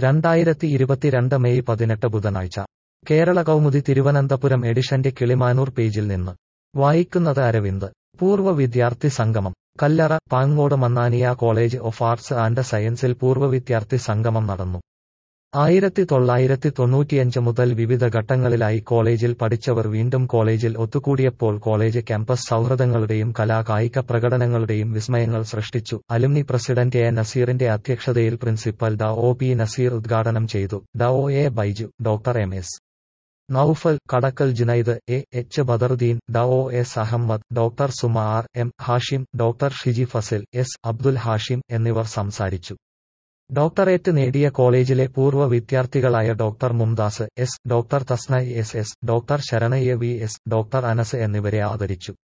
രണ്ടായിരത്തി ഇരുപത്തിരണ്ട് മെയ് പതിനെട്ട് ബുധനാഴ്ച കേരള കൗമുദി തിരുവനന്തപുരം എഡിഷന്റെ കിളിമാനൂർ പേജിൽ നിന്ന് വായിക്കുന്നത് അരവിന്ദ് പൂർവ്വ വിദ്യാർത്ഥി സംഗമം Kallara Pangode Mannania college of arts and സയൻസിൽ പൂർവ്വ വിദ്യാർത്ഥി സംഗമം നടന്നു ആയിരത്തി തൊള്ളായിരത്തി തൊണ്ണൂറ്റിയഞ്ച് മുതൽ വിവിധ ഘട്ടങ്ങളിലായി കോളേജിൽ പഠിച്ചവർ വീണ്ടും കോളേജിൽ ഒത്തുകൂടിയപ്പോൾ കോളേജ് ക്യാമ്പസ് സൗഹൃദങ്ങളുടെയും കലാ കായിക പ്രകടനങ്ങളുടെയും വിസ്മയങ്ങൾ സൃഷ്ടിച്ചു അലുമിനി പ്രസിഡന്റ് എ നസീറിന്റെ അധ്യക്ഷതയിൽ principal Dr P Nazeer ഉദ്ഘാടനം ചെയ്തു Dr A Baiju doctor M S Naufal Kadakkal Junaid A H Badaruddin Dr S Ahammed doctor Suma R M Hashim doctor Shiji Fasil S Abdul Hashim എന്നിവർ സംസാരിച്ചു ഡോക്ടറേറ്റ് നേടിയ കോളേജിലെ പൂർവ്വ വിദ്യാർത്ഥികളായ doctor Mumdas S doctor Thasnai S S doctor Saranayya V S doctor Anas എന്നിവരെ ആദരിച്ചു